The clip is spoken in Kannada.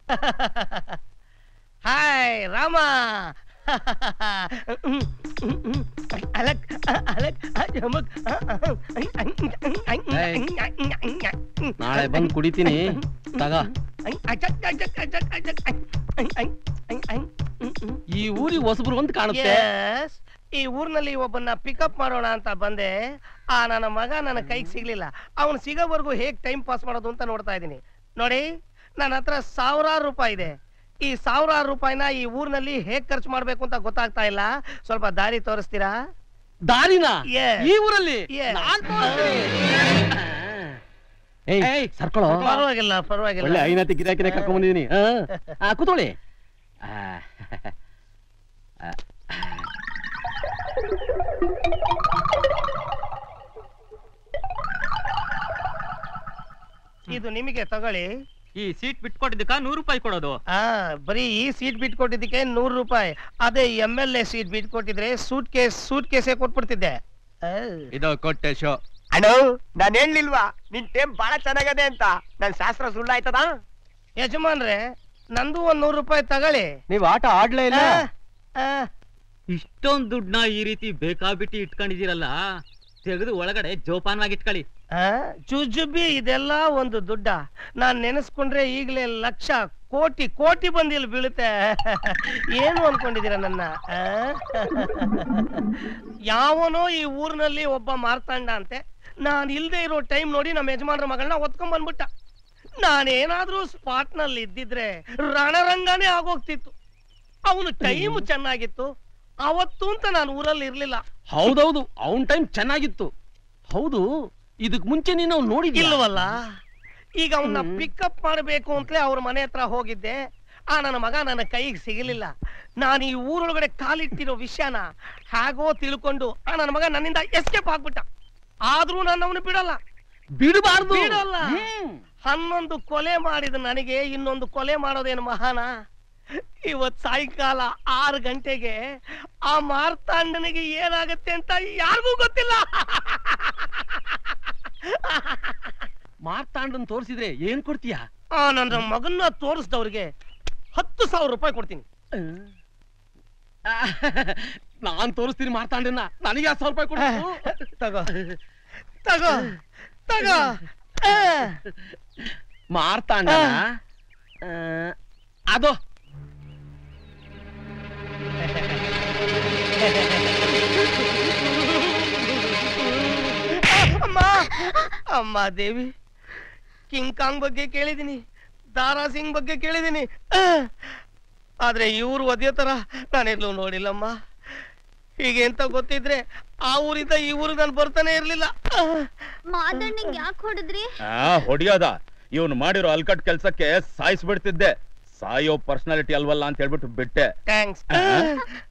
ಹಾಯ್ ರಾಮ ಅಲಕ್ ಅಲಕ್ ಜಮಕ್ ನಾಳೆ ಬಂದ್ ಕುಡಿತೀನಿ ತಗ ಈ ಊರಿಗೆ ಹೊಸಬ್ರು ಅಂತ ಕಾಣುತ್ತೆ Yes. ಈ ಊರ್ನಲ್ಲಿ ಒಬ್ಬನ್ನ ಪಿಕಪ್ ಮಾಡೋಣ ಅಂತ ಬಂದೆ ಆ ನನ್ನ ಮಗ ನನ್ನ ಕೈಗೆ ಸಿಗ್ಲಿಲ್ಲ ಅವನು ಸಿಗೋವರೆಗೂ ಹೇಗ್ ಟೈಮ್ ಪಾಸ್ ಮಾಡೋದು ಅಂತ ನೋಡ್ತಾ ಇದ್ದೀನಿ ನೋಡಿ ನನ್ನ ಹತ್ರ ಸಾವಿರಾರು ರೂಪಾಯಿ ಇದೆ ಈ ಸಾವಿರಾರು ರೂಪಾಯಿನ ಈ ಊರ್ನಲ್ಲಿ ಹೇಗ್ ಖರ್ಚು ಮಾಡ್ಬೇಕು ಅಂತ ಗೊತ್ತಾಗ್ತಾ ಇಲ್ಲ ಸ್ವಲ್ಪ ದಾರಿ ತೋರಿಸ್ತೀರಾ ದಾರಿನ Yes. ಈ ಊರಲ್ಲಿ Yes. ನಾನ್ ತೋರಿಸ್ತೀನಿ. ಏಯ್ ಸರ್ಕೊಳ್ಳೋ ಪರವಾಗಿಲ್ಲ ಒಳ್ಳೆ ಪರವಾಗಿಲ್ಲ ಐನತಿ ಗಿರಾಕಿನ ಕರ್ಕೊಂಡ್ ಬಂದಿದೀನಿ ಆ ಕೂತ್ಕೊಳ್ಳಿ ಆ, ಆ, ಇದು ನಿಮಗೆ ತಗೊಳ್ಳಿ ಈ ಸೀಟ್ ಬಿಟ್ಕೊಟ್ಟಿದ್ದಕ್ಕ ನೂರು ರೂಪಾಯಿ ಕೊಡೋದು ಆ ಬರೀ ಈ ಸೀಟ್ ಬಿಟ್ಕೊಟ್ಟಿದ್ದಕ್ಕೆ ನೂರು ರೂಪಾಯಿ ಅದೇ ಎಂ ಎಲ್ ಎ ಸೀಟ್ ಬಿಟ್ಕೊಟ್ಟಿದ್ರೆ ಸೂಟ್ ಕೇಸ್ ಸೂಟ್ ಕೇಸೇ ಕೊಟ್ಬಿಡ್ತಿದ್ದೆ ಆ. ಇದು ಕೊಟ್ಟೆ ಶೋ ಅಣ್ಣೋ ನಾನ್ ಹೇಳಿಲ್ವಾ ನಿನ್ ಟೇಮ್ ಬಹಳ ಚೆನ್ನಾಗದೆ ಅಂತ ನನ್ ಶಾಸ್ತ್ರ ಸುಳ್ಳಾಯ್ತದ ಯಜಮಾನ್ರೆ ನಂದು ಒಂದ್ ನೂರು ರೂಪಾಯಿ ತಗೊಳ್ಳಿ ನೀವ್ ಆಟ ಆಡ್ಲೇ ಇಲ್ಲ ಆ, ಆ, ಇಷ್ಟೊಂದ್ ದುಡ್ಡನ್ನ ಈ ರೀತಿ ಬೇಕಾಬಿಟ್ಟು ಇಟ್ಕೊಂಡಿದ್ದೀರಲ್ಲ ತೆಗೆದು ಒಳಗಡೆ ಜೋಪಾನವಾಗಿ ಇಟ್ಕೊಳ್ಳಿ ಆ, ಜುಜುಬಿ ಇದೆಲ್ಲ ಒಂದು ದುಡ್ಡ ನಾನ್ ನೆನೆಸ್ಕೊಂಡ್ರೆ ಈಗಲೇ ಲಕ್ಷ ಕೋಟಿ ಕೋಟಿ ಬಂದು ಇಲ್ಲಿ ಬೀಳುತ್ತೆ ಏನು ಅನ್ಕೊಂಡಿದೀರ ನನ್ನ ಆ? ಯಾವನೋ ಈ ಊರಿನಲ್ಲಿ ಒಬ್ಬ ಮಾರ್ತಾಂಡ ಅಂತೆ ನಾನ್ ಇಲ್ದೇ ಇರೋ ಟೈಮ್ ನೋಡಿ ನಮ್ಮ ಯಜಮಾನ್ರ ಮಗಳನ್ನ ಒತ್ಕೊಂಡ್ ಬಂದ್ಬಿಟ್ಟ ನಾನೇನಾದ್ರೂ ಸ್ಪಾಟ್ ನಲ್ಲಿ ಇದ್ದಿದ್ರೆ ರಣರಂಗನೇ ಆಗೋಗ್ತಿತ್ತು ಅವನು ಟೈಮ್ ಚೆನ್ನಾಗಿತ್ತು ಅವತ್ತು ಅಂತ ನಾನು ಊರಲ್ಲಿ ಇರ್ಲಿಲ್ಲ ಹೌದೌದು ಅವನ್ ಟೈಮ್ ಚೆನ್ನಾಗಿತ್ತು ಹೌದು ಇದಕ್ ಮುಂಚೆ ನೀನು ಅವ್ನ್ ನೋಡಿದ್ಯಾ ಇಲ್ವಲ್ಲ ಈಗ ಅವನ್ನ ಹ್ಮ್. ಪಿಕಪ್ ಮಾಡಬೇಕು ಅಂತಲೇ ಅವ್ರ ಮನೆ ಹತ್ರ ಹೋಗಿದ್ದೆ ಆ ನನ್ನ ಮಗ ನನ್ನ ಕೈಗೆ ಸಿಗಲಿಲ್ಲ ನಾನು ಈ ಊರೊಳಗಡೆ ಕಾಲಿಟ್ಟಿರೋ ವಿಷಯನ ಹೇಗೋ ತಿಳ್ಕೊಂಡು ಆ ನನ್ನ ಮಗ ನನ್ನಿಂದ ಎಸ್ಕೇಪ್ ಆಗ್ಬಿಟ್ಟ ಆದ್ರೂ ನಾನು ಅವನು ಬಿಡಲ್ಲ ಬಿಡಬಾರ್ದು ಬಿಡಲ್ಲ. ಹನ್ನೊಂದು ಕೊಲೆ ಮಾಡಿದ ನನಗೆ ಇನ್ನೊಂದು ಕೊಲೆ ಮಾಡೋದೇನು ಮಹಾನ ಇವತ್ ಸಾಯಂಕಾಲ ಆರು ಗಂಟೆಗೆ ಆ ಮಾರ್ತಾಂಡನಿಗೆ ಏನಾಗತ್ತೆ ಅಂತ ಯಾರಿಗೂ ಗೊತ್ತಿಲ್ಲ ಮಾರ್ತಾಂಡನ್ ತೋರಿಸಿದ್ರೆ ಏನ್ ಕೊಡ್ತೀಯ ಆ ನನ್ನ ಮಗನ್ನ ತೋರಿಸ್ದವ್ರಿಗೆ ಹತ್ತು ಸಾವಿರ ರೂಪಾಯಿ ಕೊಡ್ತೀನಿ ನಾನ್ ತೋರಿಸ್ತೀನಿ ಮಾರ್ತಾಂಡನ್ನ ನನಗೆ ಹತ್ತು ಸಾವಿರ ರೂಪಾಯಿ ಕೊಡು ತಗೋ ತಗೋ ತಗೋ ಆ. ಮಾರ್ತಾಂಡ ಅದು ಅಮ್ಮ ಅಮ್ಮ ದೇವಿ ಕಿಂಗ್ ಕಾಂಗ್ ಬಗ್ಗೆ ಕೇಳಿದೀನಿ ದಾರಾ ಸಿಂಗ್ ಬಗ್ಗೆ ಕೇಳಿದೀನಿ ಆ, ಆದ್ರೆ ಇವ್ರು ಒದೆಯೋ ತರ ನಾನೆಲ್ಲೂ ನೋಡಿಲ್ಲಮ್ಮ ಹೀಗೆ ಅಂತ ಗೊತ್ತಿದ್ರೆ ಆ ಊರಿಂದ ಈ ಊರಿಗೆ ನಾನು ಬರ್ತಾನೆ ಇರ್ಲಿಲ್ಲ ಆ, ಮಾದಣ್ಣಿಗೆ ಯಾಕೆ ಹೊಡೆದ್ರಿ ಆ ಹೊಡಿಯೋದ ಇವನು ಮಾಡಿರೋ ಅಲ್ಕಟ್ ಕೆಲ್ಸಕ್ಕೆ ಸಾಯಿಸ್ಬಿಡ್ತಿದ್ದೆ ಸಾಯೋ ಪರ್ಸನಾಲಿಟಿ ಅಲ್ವಲ್ಲ ಅಂತ ಹೇಳ್ಬಿಟ್ಟು ಬಿಟ್ಟೆ ಥ್ಯಾಂಕ್ಸ್ ಆ?